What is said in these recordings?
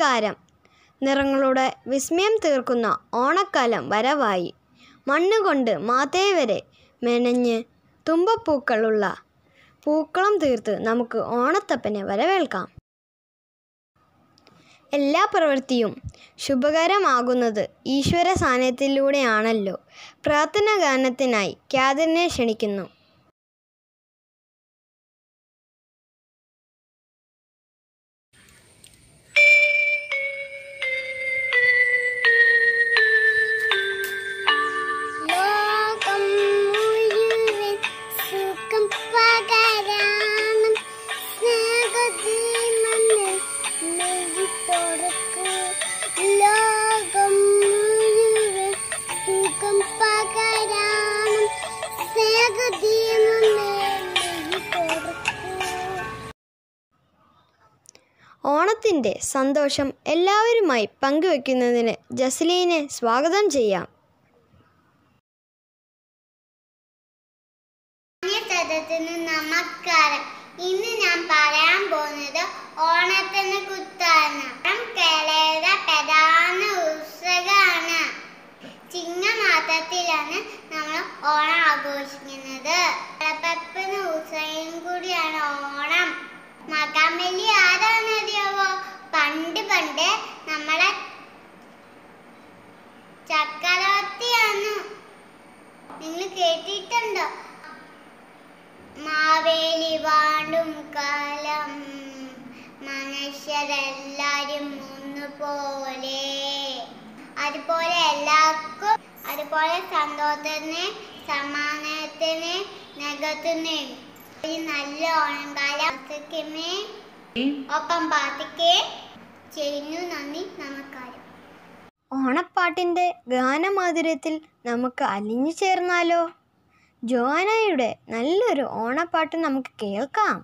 നമസ്കാരം നിറങ്ങളുടെ വിസ്മയം തീർക്കുന്ന ഓണക്കാലം വരവായി മണ്ണുകൊണ്ട് മാതേ വരെ മെനഞ്ഞ് തുമ്പപ്പൂക്കളുള്ള പൂക്കളം തീർത്ത് നമുക്ക് ഓണത്തപ്പനെ വരവേൽക്കാം എല്ലാ പ്രവൃത്തിയും ശുഭകരമാകുന്നത് ഈശ്വര സാന്നിധ്യത്തിലൂടെയാണല്ലോ പ്രാർത്ഥന ഗാനത്തിനായി ക്യാദറിനെ ക്ഷണിക്കുന്നു ലോകം മുഴുവൻ സുഖം പകരാനും സ്നേഹദീപങ്ങൾ മെഴുകുതൊടുക്കൂ. ലോകം മുഴുവൻ സുഖം പകരാനും സ്നേഹദീപങ്ങൾ മെഴുകുതൊടുക്കൂ. ഓണത്തിൻ്റെ സന്തോഷം എല്ലാവരുമായി പങ്കുവെക്കുന്നതിന് ജസ്ലീനെ സ്വാഗതം ചെയ്യാം സദസ്സിന് നമസ്കാരം ഇന്ന് ഞാൻ പറയാൻ പോകുന്നത് ഓണത്തിന് കുത്താണ് ഓണം കേരളയുടെ പ്രധാന ഉത്സവമാണ് ചിങ്ങമാസത്തിലാണ് നമ്മൾ ഓണം ആഘോഷിക്കുന്നത് വിളപ്പെപ്പിന് ഉത്സവം കൂടിയാണ് ഓണം മകാമല്ലി ആരാന്നറിയാവോ പണ്ട് പണ്ട് നമ്മളെ ചക്രവർത്തിയാണ് നിങ്ങൾ കേട്ടിട്ടുണ്ടോ മാവേലി വാണ്ടും കാലം മനുഷ്യരെല്ലാരും ഒന്നുപോലെ അതുപോലെ എല്ലാവർക്കും അതുപോലെ സന്തോഷത്തിന് സമ്മാനത്തിന് നികത്തുന്നു ഒരു നല്ല ഓണംകാലം ആസ്വദിക്കുമേ. ഒപ്പം പാർട്ടിക്ക് ചെയ്യുന്നു നന്ദി നമസ്കാരം ഓണപ്പാട്ടിൻ്റെ ഗാനമാധുര്യത്തിൽ നമുക്ക് അലിഞ്ഞു ചേർന്നാലോ ജോനായുടെ നല്ലൊരു ഓണപ്പാട്ട് നമുക്ക് കേൾക്കാം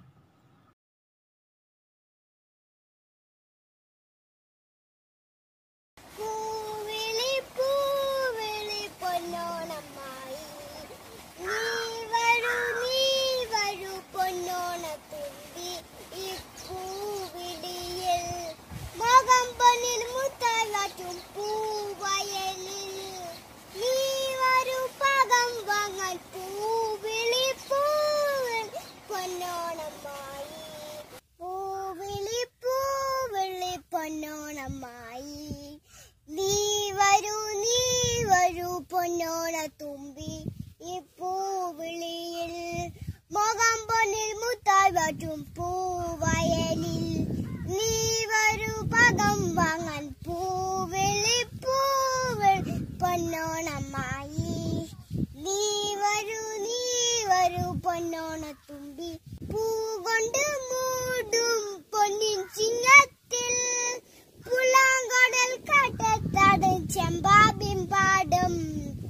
പൂവിളി പൂവിളി പൊന്നോണമായി നീ വരൂ നീ വരൂ പൊന്നോണത്തുമ്പി ഈ പൂവിളിയിൽ മകം പൊന്നിൽ മുത്തലാറ്റും പൂവയലിൽ നീ വരൂ പകം വാങ്ങാൻ പൂവിളി പൂവിളി പൊന്നോണമായി പൂവിളി പൂവിളി പൊന്നോണമായി നീ വരൂ നീ വരൂ പൊന്നോണ തുമ്പി ഈ പൂവിളിയിൽ മുഖം പൊന്നിൽ മുത്തായി വറ്റും പൂവയലിൽ നീ വരൂ പകം വാങ്ങാൻ പൂവിളി പൂവിളി പൊന്നോണമായി നീ വരൂ നീ വരൂ പൊന്നോണ തുമ്പി പൂ കൊണ്ട് മൂടും പൊന്നിൻ ചിങ്ങത്തിൽ പുളാങ്കടൽ കാട്ടത്താടും ചെമ്പാബിൻ പാടും